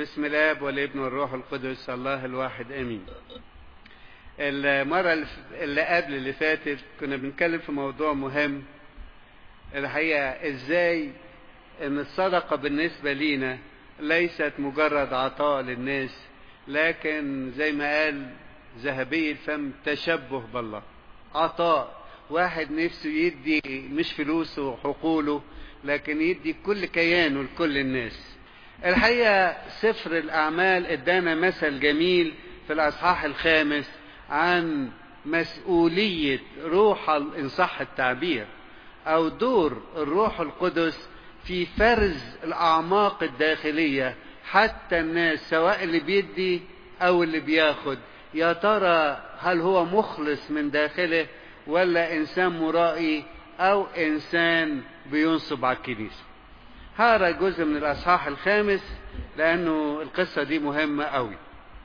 بسم الاب والابن والروح القدس الله الواحد امين المرة اللي قبل اللي فاتت كنا بنتكلم في موضوع مهم الحقيقة ازاي ان الصدقة بالنسبة لينا ليست مجرد عطاء للناس لكن زي ما قال ذهبي الفم تشبه بالله عطاء واحد نفسه يدي مش فلوسه وحقوله لكن يدي كل كيانه لكل الناس الحقيقة سفر الأعمال ادانا مثل جميل في الأصحاح الخامس عن مسؤولية روح إن صح التعبير أو دور الروح القدس في فرز الأعماق الداخلية حتى الناس سواء اللي بيدي أو اللي بياخد يا ترى هل هو مخلص من داخله ولا إنسان مرائي أو إنسان بينصب على الكنيسة هذا جزء من الأصحاح الخامس لأنه القصة دي مهمة قوي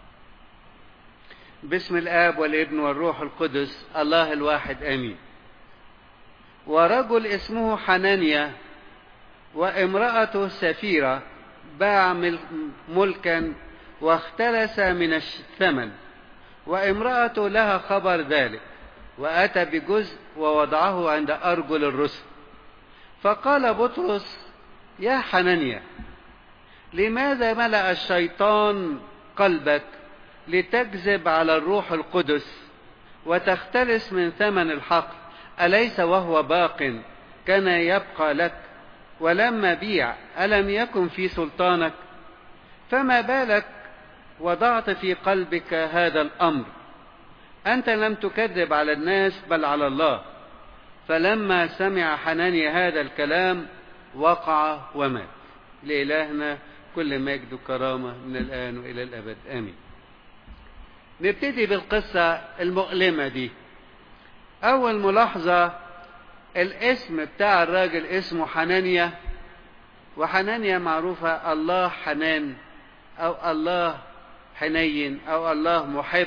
باسم الآب والابن والروح القدس الله الواحد آمين ورجل اسمه حنانيا وامرأته سفيرة باع ملكا واختلس من الثمن وامرأته لها خبر ذلك وأتى بجزء ووضعه عند أرجل الرسل فقال بطرس يا حنانيا لماذا ملأ الشيطان قلبك لتكذب على الروح القدس وتختلس من ثمن الحق أليس وهو باق كان يبقى لك ولما بيع ألم يكن في سلطانك فما بالك وضعت في قلبك هذا الأمر أنت لم تكذب على الناس بل على الله فلما سمع حنانيا هذا الكلام وقع ومات لإلهنا كل مجد وكرامة من الآن وإلى الأبد آمين نبتدي بالقصة المؤلمة دي أول ملاحظة الاسم بتاع الراجل اسمه حنانيا وحنانيا معروفة الله حنان أو الله حنين أو الله محب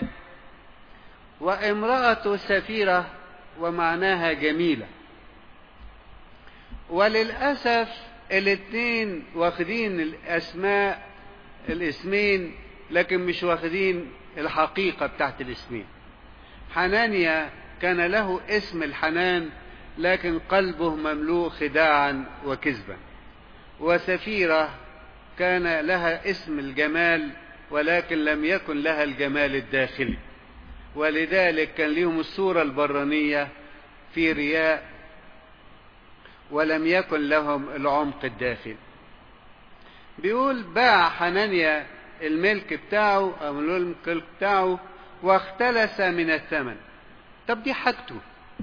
وامرأة سفيرة ومعناها جميلة وللأسف الاثنين واخدين الأسماء الاسمين لكن مش واخدين الحقيقة بتاعت الاسمين حنانيا كان له اسم الحنان لكن قلبه مملوء خداعا وكذبا وسفيرة كان لها اسم الجمال ولكن لم يكن لها الجمال الداخلي ولذلك كان لهم الصورة البرانية في رياء ولم يكن لهم العمق الداخلي بيقول باع حنانيا الملك بتاعه او الملك بتاعه واختلس من الثمن طب دي حاجته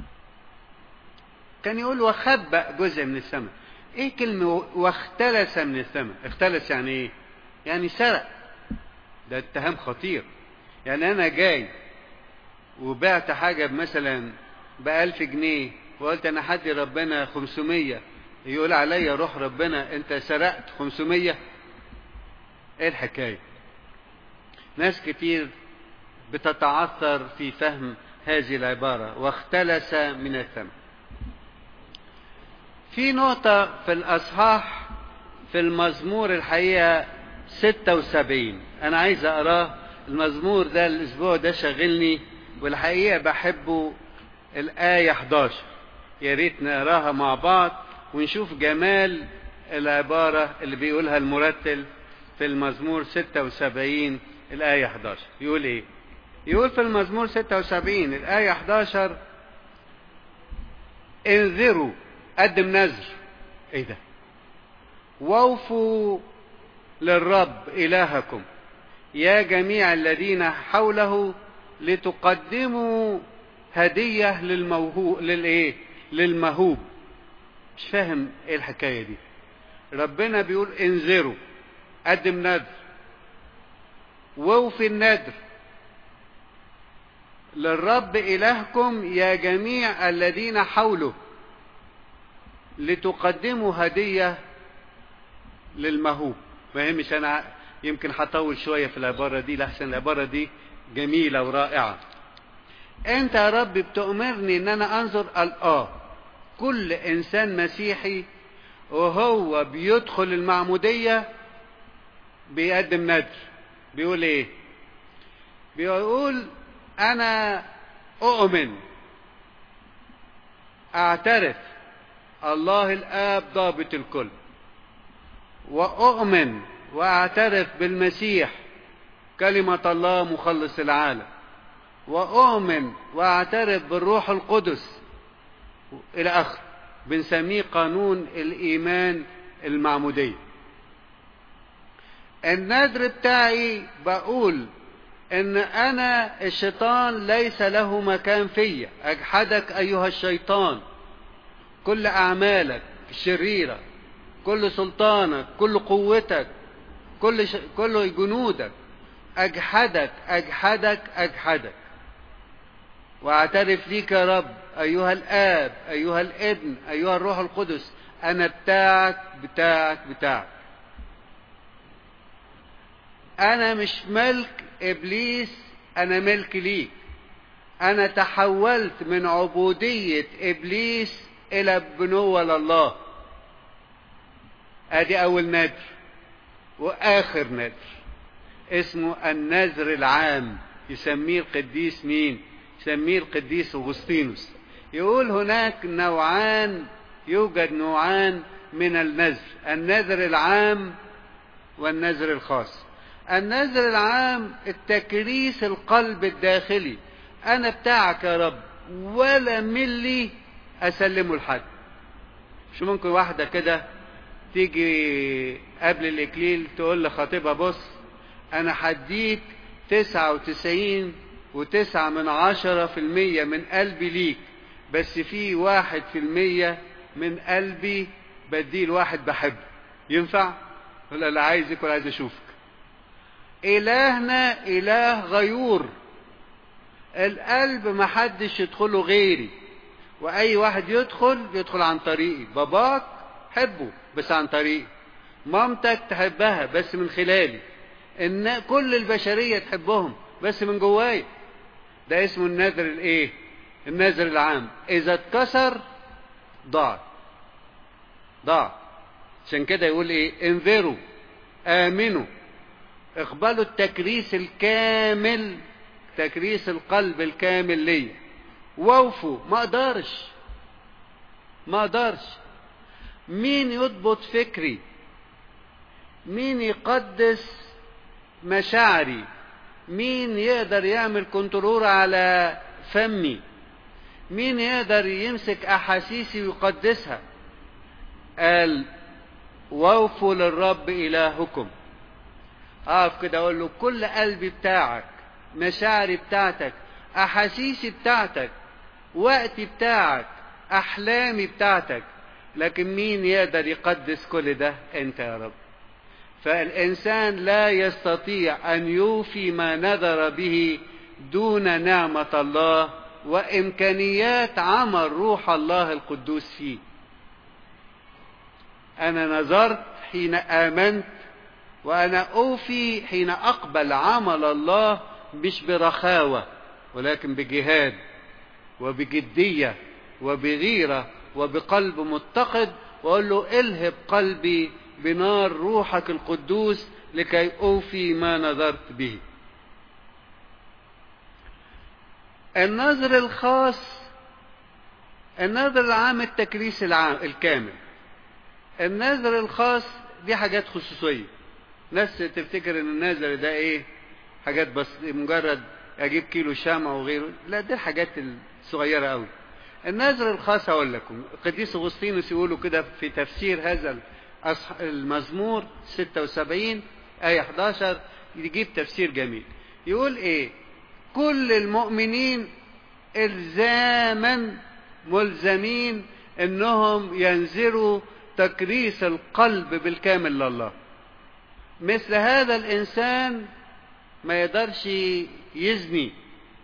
كان يقول وخبأ جزء من الثمن ايه كلمة واختلس من الثمن اختلس يعني ايه يعني سرق ده اتهام خطير يعني انا جاي وبعت حاجة مثلا بألف جنيه وقلت انا حدي ربنا خمسمية يقول عليا روح ربنا انت سرقت خمسمية ايه الحكاية ناس كتير بتتعثر في فهم هذه العبارة واختلس من الثمن في نقطة في الأصحاح في المزمور الحقيقة 76 أنا عايز أقراه المزمور ده الأسبوع ده شغلني والحقيقة بحبه الآية 11 يا ريت نقراها مع بعض ونشوف جمال العبارة اللي بيقولها المرتل في المزمور 76 الآية 11 يقول إيه؟ يقول في المزمور 76 الآية 11 انذروا قدم نذر ايه ده واوفوا للرب إلهكم يا جميع الذين حوله لتقدموا هدية للموهوب للإيه؟ للمهوب مش فاهم ايه الحكاية دي ربنا بيقول انذروا قدم نذر ووفي النذر للرب إلهكم يا جميع الذين حوله لتقدموا هدية للمهوب ما يهمش أنا يمكن هطول شوية في العبارة دي لحسن العبارة دي جميلة ورائعة أنت يا رب بتؤمرني إن أنا أنظر الآه كل إنسان مسيحي وهو بيدخل المعمودية بيقدم نذر بيقول ايه بيقول انا اؤمن اعترف الله الاب ضابط الكل واؤمن واعترف بالمسيح كلمه الله مخلص العالم واؤمن واعترف بالروح القدس الى اخر بنسميه قانون الايمان المعموديه النذر بتاعي بقول ان انا الشيطان ليس له مكان فيا اجحدك ايها الشيطان كل اعمالك الشريره كل سلطانك كل قوتك كل ش... كل جنودك اجحدك اجحدك اجحدك واعترف ليك يا رب ايها الاب ايها الابن ايها الروح القدس انا بتاعك بتاعك بتاعك انا مش ملك ابليس انا ملك ليك انا تحولت من عبودية ابليس الى بنوة لله ادي اول نذر واخر نذر اسمه النذر العام يسميه القديس مين يسميه القديس اغسطينوس يقول هناك نوعان يوجد نوعان من النذر النذر العام والنذر الخاص النذر العام التكريس القلب الداخلي انا بتاعك يا رب ولا ملي اسلمه لحد شو ممكن واحدة كده تيجي قبل الاكليل تقول لخطيبها بص انا حديك تسعة وتسعين وتسعة من عشرة في المية من قلبي ليك بس في واحد في المية من قلبي بديه لواحد بحبه ينفع ولا لا عايزك ولا عايز اشوفك إلهنا إله غيور القلب محدش يدخله غيري وأي واحد يدخل يدخل عن طريقي باباك حبه بس عن طريقي مامتك تحبها بس من خلالي إن كل البشرية تحبهم بس من جواي ده اسمه النذر الايه النذر العام اذا اتكسر ضاع ضاع عشان كده يقول ايه انذروا امنوا اقبلوا التكريس الكامل تكريس القلب الكامل ليا ووفوا ما اقدرش ما اقدرش مين يضبط فكري مين يقدس مشاعري مين يقدر يعمل كنترول على فمي مين يقدر يمسك احاسيسي ويقدسها قال ووفوا للرب الهكم اقف كده اقول له كل قلبي بتاعك مشاعري بتاعتك احاسيسي بتاعتك وقتي بتاعك احلامي بتاعتك لكن مين يقدر يقدس كل ده انت يا رب فالانسان لا يستطيع ان يوفي ما نذر به دون نعمه الله وامكانيات عمل روح الله القدوس فيه انا نظرت حين امنت وانا اوفي حين اقبل عمل الله مش برخاوه ولكن بجهاد وبجديه وبغيره وبقلب متقد واقول له الهب قلبي بنار روحك القدوس لكي اوفي ما نذرت به النذر الخاص النذر العام التكريس العام الكامل النذر الخاص دي حاجات خصوصيه ناس تفتكر ان النذر ده ايه حاجات بس مجرد اجيب كيلو شمع وغيره لا دي الحاجات الصغيره قوي النذر الخاص اقول لكم القديس اغسطينوس يقولوا كده في تفسير هذا المزمور 76 آية 11 يجيب تفسير جميل يقول ايه كل المؤمنين الزاما ملزمين انهم ينذروا تكريس القلب بالكامل لله مثل هذا الانسان ما يقدرش يزني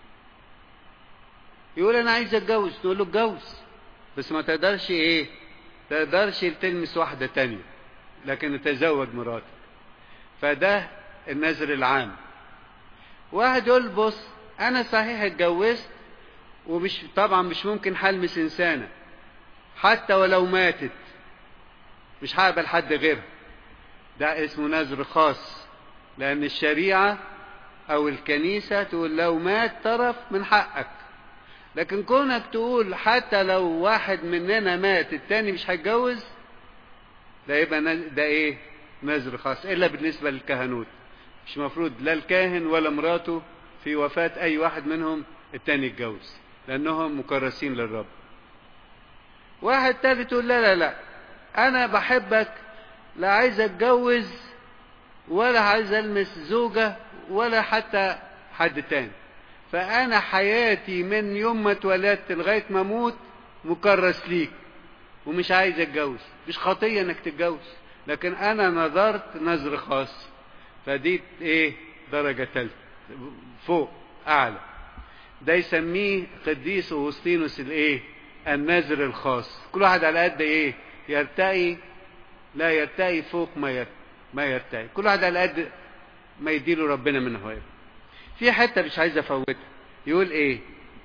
يقول انا عايز اتجوز تقول له اتجوز بس ما تقدرش ايه تقدرش تلمس واحدة تانية لكن تزوج مراتك فده النذر العام واحد يقول بص انا صحيح اتجوزت ومش طبعا مش ممكن هلمس انسانة حتى ولو ماتت مش هقبل حد غيرها ده اسمه نذر خاص لأن الشريعة أو الكنيسة تقول لو مات طرف من حقك لكن كونك تقول حتى لو واحد مننا مات التاني مش هيتجوز ده يبقى نز- ده ايه نذر خاص الا بالنسبه للكهنوت مش مفروض لا الكاهن ولا مراته في وفاه اي واحد منهم التاني يتجوز لانهم مكرسين للرب واحد تالت يقول لا لا لا انا بحبك لا عايز اتجوز ولا عايز المس زوجه ولا حتى حد تاني فانا حياتي من يوم ما اتولدت لغايه ما اموت مكرس ليك ومش عايز اتجوز مش خطيه انك تتجوز لكن انا نظرت نظر خاص فدي ايه درجه ثالثه فوق اعلى ده يسميه قديس اغسطينوس الايه النذر الخاص كل واحد على قد ايه يرتقي لا يرتقي فوق ما ير... ما يرتقي كل واحد على قد ما يديله ربنا من هوايه في حته مش عايز افوتها يقول ايه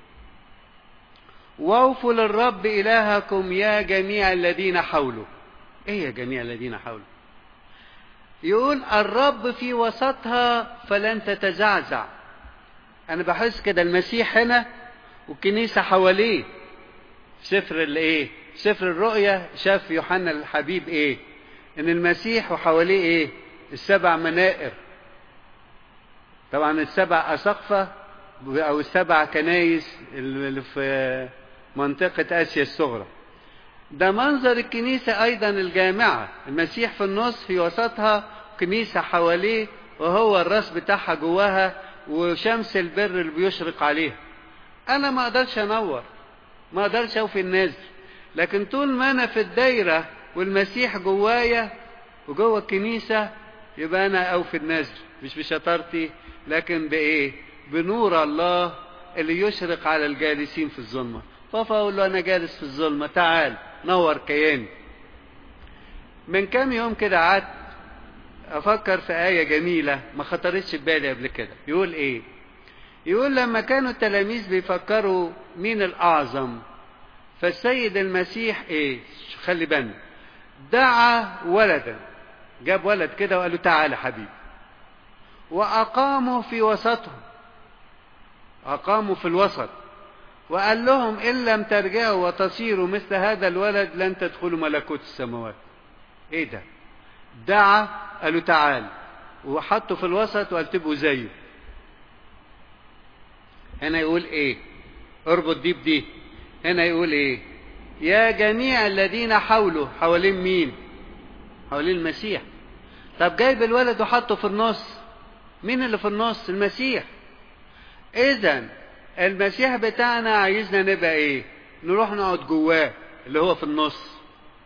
واوفوا للرب الهكم يا جميع الذين حوله ايه يا جميع الذين حوله يقول الرب في وسطها فلن تتزعزع انا بحس كده المسيح هنا والكنيسه حواليه في سفر الايه سفر الرؤيا شاف يوحنا الحبيب ايه ان المسيح وحواليه ايه السبع منائر طبعا السبع اساقفه او السبع كنايس اللي في منطقه اسيا الصغرى ده منظر الكنيسة أيضا الجامعة المسيح في النص في وسطها كنيسة حواليه وهو الراس بتاعها جواها وشمس البر اللي بيشرق عليها أنا ما أقدرش أنور ما أقدرش أوفي الناس لكن طول ما أنا في الدايرة والمسيح جوايا وجوه الكنيسة يبقى أنا أوفي النذر مش بشطارتي لكن بإيه؟ بنور الله اللي يشرق على الجالسين في الظلمة فأقول له أنا جالس في الظلمة تعال نور كياني من كام يوم كده قعدت افكر في آية جميلة ما خطرتش في بالي قبل كده يقول ايه يقول لما كانوا التلاميذ بيفكروا مين الاعظم فالسيد المسيح ايه خلي بالنا دعا ولدا جاب ولد كده وقال له تعالى حبيبي واقاموا في وسطهم اقاموا في الوسط وقال لهم إن لم ترجعوا وتصيروا مثل هذا الولد لن تدخلوا ملكوت السماوات إيه ده دعا قالوا تعال وحطوا في الوسط وقال تبقوا زيه هنا يقول إيه اربط دي بدي هنا يقول إيه يا جميع الذين حوله حوالين مين حوالين المسيح طب جايب الولد وحطه في النص مين اللي في النص المسيح اذا المسيح بتاعنا عايزنا نبقى ايه نروح نقعد جواه اللي هو في النص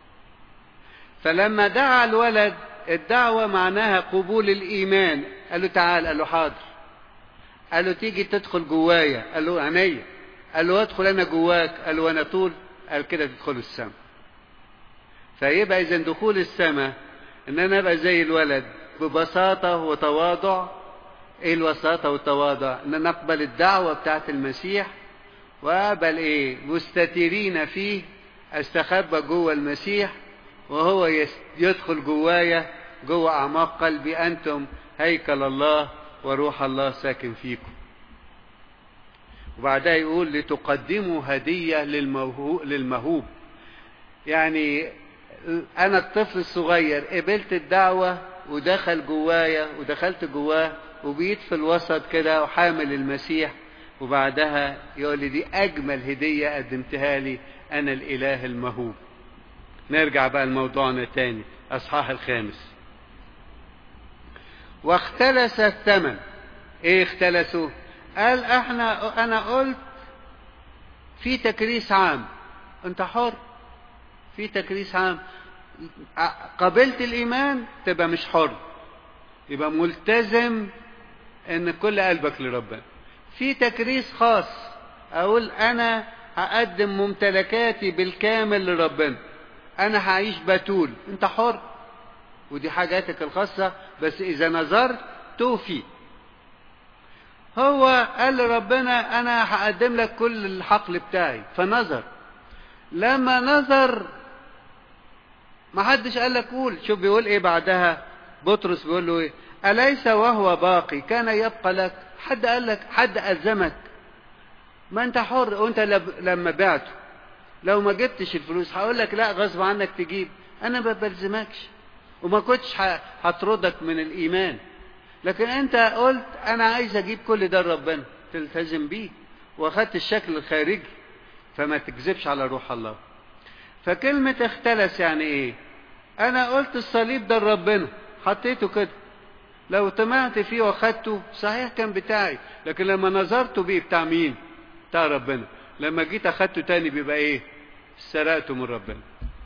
فلما دعا الولد الدعوة معناها قبول الإيمان قال له تعال قال له حاضر قال له تيجي تدخل جوايا قال له عينيا قال له ادخل أنا جواك قال له أنا طول قال كده تدخلوا السماء فيبقى إذا دخول السماء إن أنا أبقى زي الولد ببساطة وتواضع ايه الوساطة والتواضع ان نقبل الدعوة بتاعت المسيح وأقبل ايه مستترين فيه استخبى جوه المسيح وهو يدخل جوايا جوه اعماق قلبي انتم هيكل الله وروح الله ساكن فيكم وبعدها يقول لتقدموا هدية للموهوب, للمهوب يعني انا الطفل الصغير قبلت الدعوة ودخل جوايا ودخلت جواه وبقيت في الوسط كده وحامل المسيح وبعدها يقول لي دي أجمل هدية قدمتها لي أنا الإله المهوب نرجع بقى لموضوعنا تاني أصحاح الخامس واختلس الثمن ايه اختلسوا قال احنا انا قلت في تكريس عام انت حر في تكريس عام قبلت الايمان تبقى مش حر يبقى ملتزم ان كل قلبك لربنا في تكريس خاص اقول انا هقدم ممتلكاتي بالكامل لربنا انا هعيش بتول انت حر ودي حاجاتك الخاصة بس اذا نظرت توفي هو قال لربنا انا هقدم لك كل الحقل بتاعي فنظر لما نظر ما حدش قال لك قول شوف بيقول ايه بعدها بطرس بيقول له ايه أليس وهو باقي كان يبقى لك حد قال لك حد ألزمك ما أنت حر وأنت لما بعته لو ما جبتش الفلوس هقول لك لا غصب عنك تجيب أنا ما بلزمكش وما كنتش هطردك من الإيمان لكن أنت قلت أنا عايز أجيب كل ده لربنا تلتزم بيه واخدت الشكل الخارجي فما تكذبش على روح الله فكلمة اختلس يعني ايه انا قلت الصليب ده لربنا حطيته كده لو طمعت فيه واخدته صحيح كان بتاعي لكن لما نظرته بيه بتاع مين بتاع ربنا لما جيت اخدته تاني بيبقى ايه سرقته من ربنا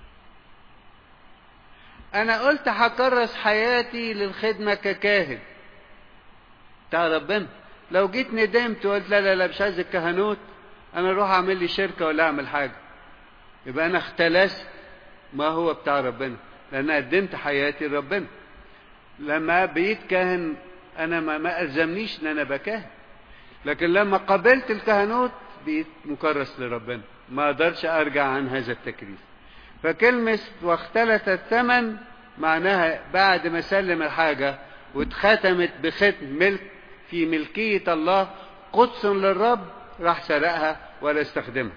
انا قلت هكرس حياتي للخدمة ككاهن بتاع ربنا لو جيت ندمت وقلت لا لا لا مش عايز الكهنوت انا اروح اعمل لي شركة ولا اعمل حاجة يبقى انا اختلست ما هو بتاع ربنا لان قدمت حياتي لربنا لما بقيت كاهن انا ما, ما الزمنيش ان انا بكاهن لكن لما قبلت الكهنوت بقيت مكرس لربنا ما اقدرش ارجع عن هذا التكريس فكلمة واختلت الثمن معناها بعد ما سلم الحاجة واتختمت بختم ملك في ملكية الله قدس للرب راح سرقها ولا استخدمها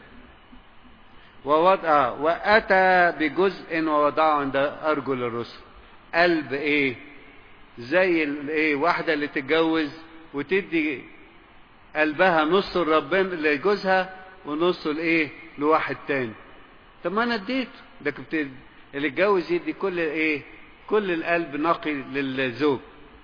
ووضع وأتى بجزء ووضعه عند أرجل الرسل قلب إيه زي الايه واحدة اللي تتجوز وتدي قلبها نص لربنا لجوزها ونصه لايه لواحد تاني طب ما انا اديته ده كنت اللي اتجوز يدي كل ايه كل القلب نقي للزوج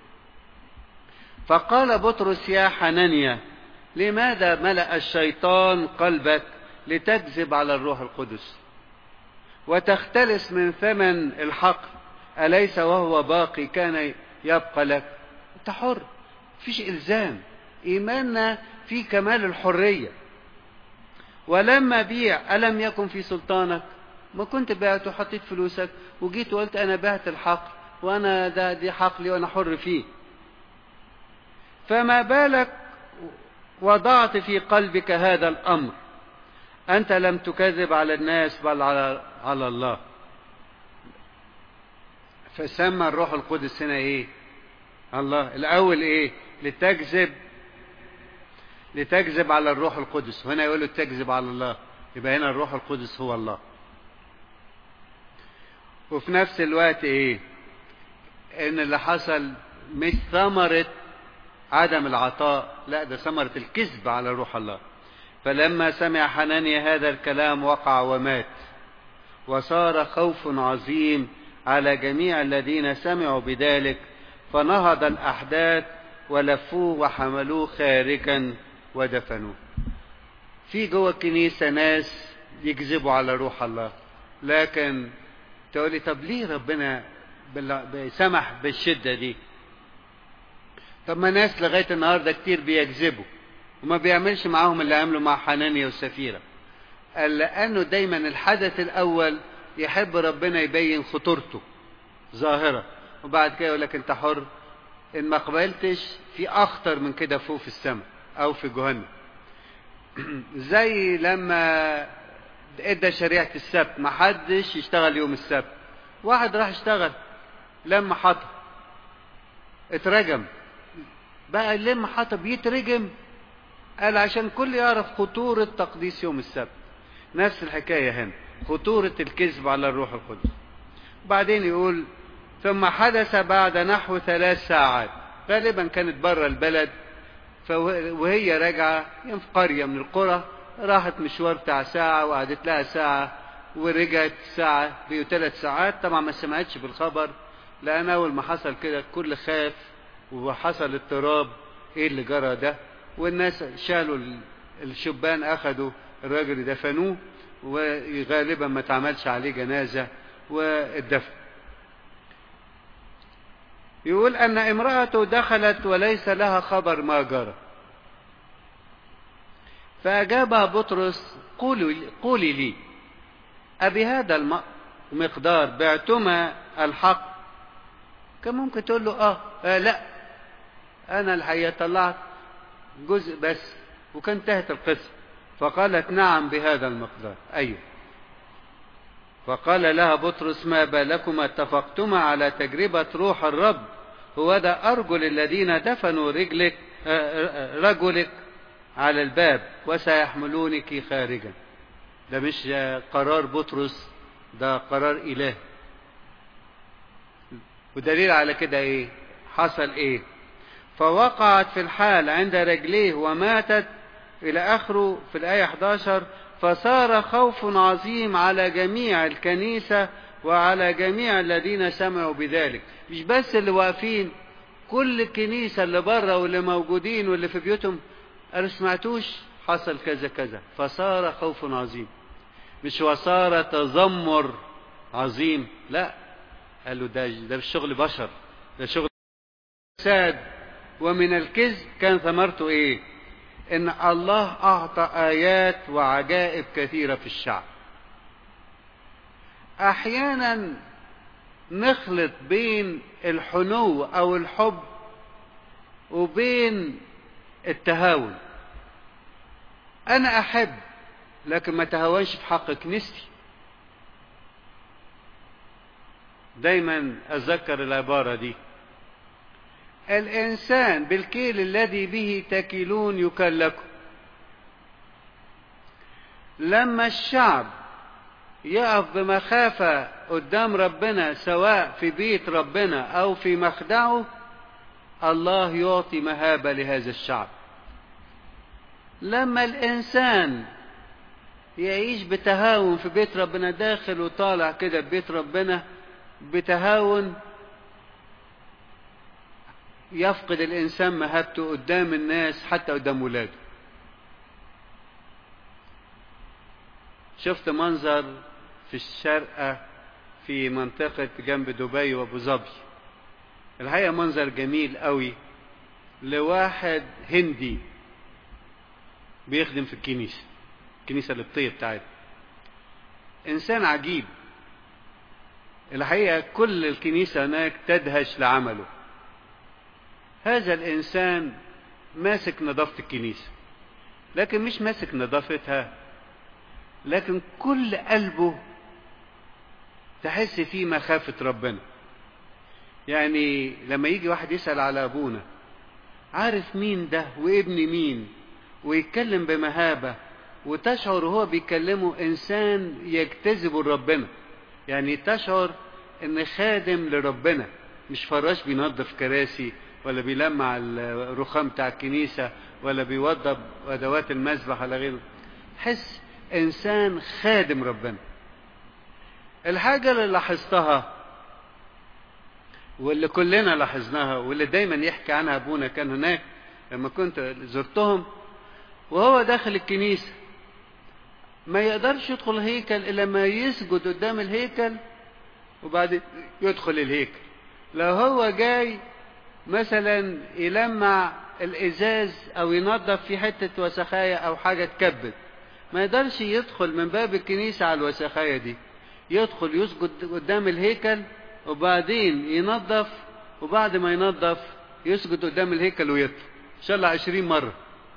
فقال بطرس يا حنانيا لماذا ملأ الشيطان قلبك لتكذب على الروح القدس وتختلس من ثمن الحق أليس وهو باقي كان يبقى لك انت حر فيش إلزام إيماننا في كمال الحرية ولما بيع ألم يكن في سلطانك ما كنت بعت وحطيت فلوسك وجيت وقلت أنا بعت الحق وأنا ده دي حقلي وأنا حر فيه فما بالك وضعت في قلبك هذا الأمر أنت لم تكذب على الناس بل على, على الله فسمى الروح القدس هنا ايه الله الاول ايه لتكذب لتكذب على الروح القدس هنا يقول له تكذب على الله يبقى هنا الروح القدس هو الله وفي نفس الوقت ايه ان اللي حصل مش ثمرة عدم العطاء لا ده ثمرة الكذب على روح الله فلما سمع حنانيا هذا الكلام وقع ومات وصار خوف عظيم على جميع الذين سمعوا بذلك فنهض الأحداث ولفوه وحملوه خارجا ودفنوه في جوه الكنيسة ناس يكذبوا على روح الله لكن تقولي طب ليه ربنا سمح بالشدة دي طب ما ناس لغاية النهاردة كتير بيكذبوا وما بيعملش معاهم اللي عملوا مع حنانيا وسفيرة قال لأنه دايما الحدث الأول يحب ربنا يبين خطورته ظاهرة وبعد كده يقول لك انت حر ان ما قبلتش في اخطر من كده فوق في السماء او في جهنم زي لما ادى شريعة السبت ما حدش يشتغل يوم السبت واحد راح اشتغل لما حطب اترجم بقى لما حطب يترجم قال عشان كل يعرف خطورة تقديس يوم السبت نفس الحكاية هنا خطورة الكذب على الروح القدس بعدين يقول ثم حدث بعد نحو ثلاث ساعات غالبا كانت بره البلد وهي راجعة في قرية من القرى راحت مشوار بتاع ساعة وقعدت لها ساعة ورجعت ساعة بقوا ثلاث ساعات طبعا ما سمعتش بالخبر لأن أول ما حصل كده الكل خاف وحصل اضطراب ايه اللي جرى ده والناس شالوا الشبان اخدوا الراجل دفنوه وغالبا ما تعملش عليه جنازة والدفن يقول أن امرأته دخلت وليس لها خبر ما جرى فأجابها بطرس قولي, قولي لي أبهذا المقدار بعتما الحق كان ممكن تقول له آه, آه لا أنا الحقيقة طلعت جزء بس وكان انتهت القصة فقالت نعم بهذا المقدار أيوه فقال لها بطرس ما بالكما اتفقتما على تجربة روح الرب هو ده أرجل الذين دفنوا رجلك رجلك على الباب وسيحملونك خارجا ده مش قرار بطرس ده قرار إله ودليل على كده ايه حصل ايه فوقعت في الحال عند رجليه وماتت الى اخره في الايه 11 فصار خوف عظيم على جميع الكنيسه وعلى جميع الذين سمعوا بذلك مش بس اللي واقفين كل الكنيسه اللي بره واللي موجودين واللي في بيوتهم قالوا سمعتوش حصل كذا كذا فصار خوف عظيم مش وصار تذمر عظيم لا قالوا ده ده مش شغل بشر ده شغل فساد ومن الكذب كان ثمرته ايه ان الله اعطى ايات وعجائب كثيره في الشعب احيانا نخلط بين الحنو او الحب وبين التهاون انا احب لكن ما تهاونش في حق كنيستي دايما اتذكر العباره دي الانسان بالكيل الذي به تكيلون يكلكم لما الشعب يقف بمخافه قدام ربنا سواء في بيت ربنا او في مخدعه الله يعطي مهابه لهذا الشعب لما الانسان يعيش بتهاون في بيت ربنا داخل وطالع كده ببيت ربنا بتهاون يفقد الإنسان مهابته قدام الناس حتى قدام ولاده شفت منظر في الشارقة في منطقة جنب دبي وأبو ظبي الحقيقة منظر جميل قوي لواحد هندي بيخدم في الكنيسة الكنيسة القبطية بتاعتنا إنسان عجيب الحقيقة كل الكنيسة هناك تدهش لعمله هذا الإنسان ماسك نظافة الكنيسة لكن مش ماسك نظافتها لكن كل قلبه تحس فيه مخافة ربنا يعني لما يجي واحد يسأل على أبونا عارف مين ده وابن مين ويتكلم بمهابة وتشعر هو بيكلمه إنسان يجتذب ربنا يعني تشعر إن خادم لربنا مش فراش بينظف كراسي ولا بيلمع الرخام بتاع الكنيسة ولا بيوضب أدوات المذبح ولا غيره حس إنسان خادم ربنا الحاجة اللي لاحظتها واللي كلنا لاحظناها واللي دايما يحكي عنها أبونا كان هناك لما كنت زرتهم وهو داخل الكنيسة ما يقدرش يدخل الهيكل إلا ما يسجد قدام الهيكل وبعدين يدخل الهيكل لو هو جاي مثلا يلمع الازاز او ينظف في حته وسخايه او حاجه تكبد ما يقدرش يدخل من باب الكنيسه على الوسخايه دي يدخل يسجد قدام الهيكل وبعدين ينظف وبعد ما ينظف يسجد قدام الهيكل ويطلع ان شاء الله عشرين مره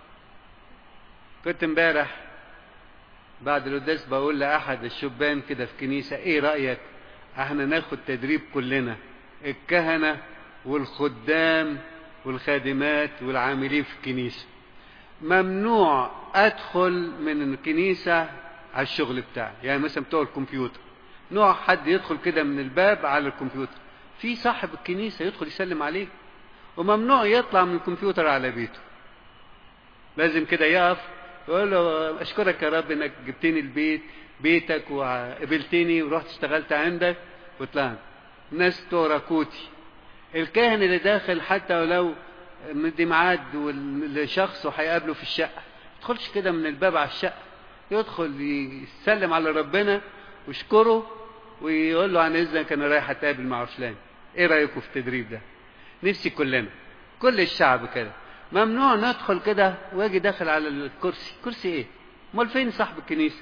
كنت امبارح بعد القداس بقول لاحد الشبان كده في كنيسه ايه رايك احنا ناخد تدريب كلنا الكهنه والخدام والخادمات والعاملين في الكنيسة ممنوع أدخل من الكنيسة على الشغل بتاعي يعني مثلا بتوع الكمبيوتر نوع حد يدخل كده من الباب على الكمبيوتر في صاحب الكنيسة يدخل يسلم عليك وممنوع يطلع من الكمبيوتر على بيته لازم كده يقف يقول له أشكرك يا رب إنك جبتني البيت بيتك وقبلتني ورحت اشتغلت عندك وطلعت ناس توراكوتي الكاهن اللي داخل حتى ولو مدي ميعاد والشخص وهيقابله في الشقه ما يدخلش كده من الباب على الشقه يدخل يسلم على ربنا ويشكره ويقول له عن اذنك انا رايح اتقابل مع فلان ايه رايكم في التدريب ده نفسي كلنا كل الشعب كده ممنوع ندخل كده واجي داخل على الكرسي كرسي ايه امال فين صاحب الكنيسه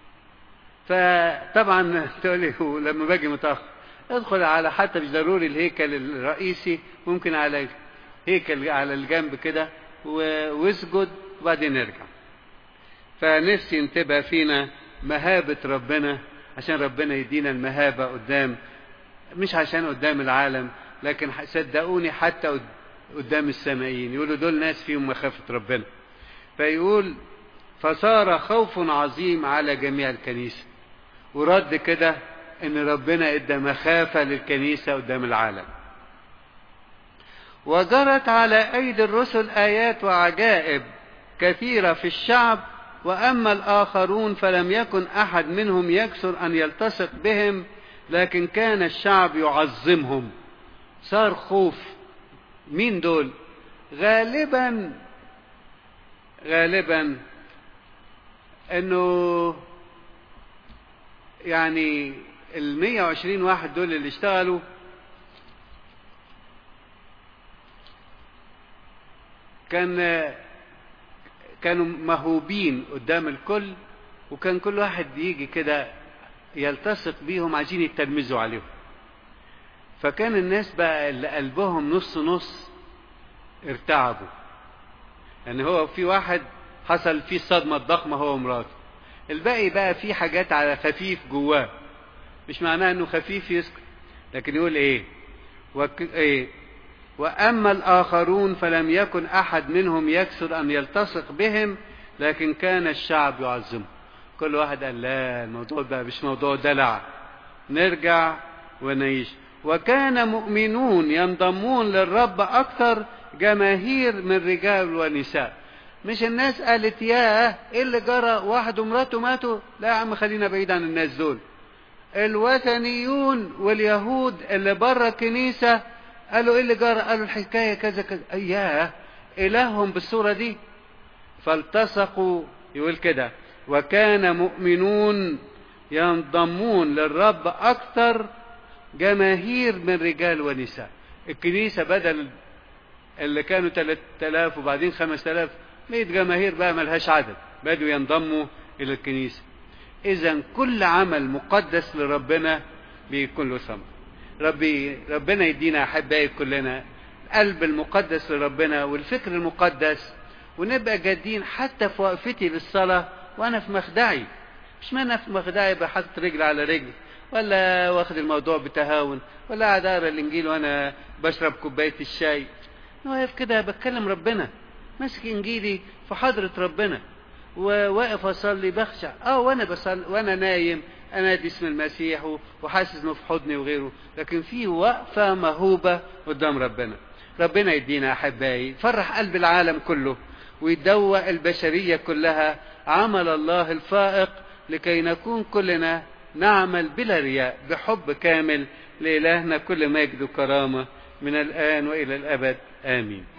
فطبعا تقول لي لما باجي متاخر ادخل على حتى مش ضروري الهيكل الرئيسي ممكن على هيكل على الجنب كده واسجد وبعدين نرجع فنفسي ان تبقى فينا مهابة ربنا عشان ربنا يدينا المهابة قدام مش عشان قدام العالم لكن صدقوني حتى قدام السمائيين يقولوا دول ناس فيهم مخافة ربنا فيقول فصار خوف عظيم على جميع الكنيسة ورد كده ان ربنا ادى مخافة للكنيسة قدام العالم وجرت على ايدي الرسل ايات وعجائب كثيرة في الشعب واما الاخرون فلم يكن احد منهم يكسر ان يلتصق بهم لكن كان الشعب يعظمهم صار خوف مين دول غالبا غالبا انه يعني ال 120 واحد دول اللي اشتغلوا كان كانوا مهوبين قدام الكل وكان كل واحد يجي كده يلتصق بيهم عايزين يتلمذوا عليهم فكان الناس بقى اللي قلبهم نص نص ارتعبوا يعني هو في واحد حصل فيه الصدمة الضخمة هو ومراته الباقي بقى في حاجات على خفيف جواه مش معناه انه خفيف يسكت لكن يقول ايه وك... ايه واما الاخرون فلم يكن احد منهم يكسر ان يلتصق بهم لكن كان الشعب يعظمه كل واحد قال لا الموضوع بقى مش موضوع دلع نرجع ونعيش وكان مؤمنون ينضمون للرب اكثر جماهير من رجال ونساء مش الناس قالت ياه ايه اللي جرى واحد ومراته ماتوا لا يا عم خلينا بعيد عن الناس دول الوثنيون واليهود اللي بره الكنيسة قالوا ايه اللي جرى قالوا الحكاية كذا كذا ياه الههم بالصورة دي فالتصقوا يقول كده وكان مؤمنون ينضمون للرب اكثر جماهير من رجال ونساء الكنيسة بدل اللي كانوا 3000 وبعدين 5000 لقيت جماهير بقى ملهاش عدد بدوا ينضموا الى الكنيسة اذا كل عمل مقدس لربنا بيكون له ثمر ربي ربنا يدينا احبائي كلنا القلب المقدس لربنا والفكر المقدس ونبقى جادين حتى في وقفتي للصلاة وانا في مخدعي مش ما انا في مخدعي بحط رجل على رجل ولا واخد الموضوع بتهاون ولا قاعد اقرا الانجيل وانا بشرب كوبايه الشاي واقف كده بتكلم ربنا ماسك انجيلي في حضره ربنا وواقف اصلي بخشع اه وانا بصلي وانا نايم انادي اسم المسيح وحاسس انه في حضني وغيره لكن في وقفه مهوبه قدام ربنا ربنا يدينا احبائي فرح قلب العالم كله ويدوق البشريه كلها عمل الله الفائق لكي نكون كلنا نعمل بلا رياء بحب كامل لإلهنا كل مجد وكرامة من الآن وإلى الأبد آمين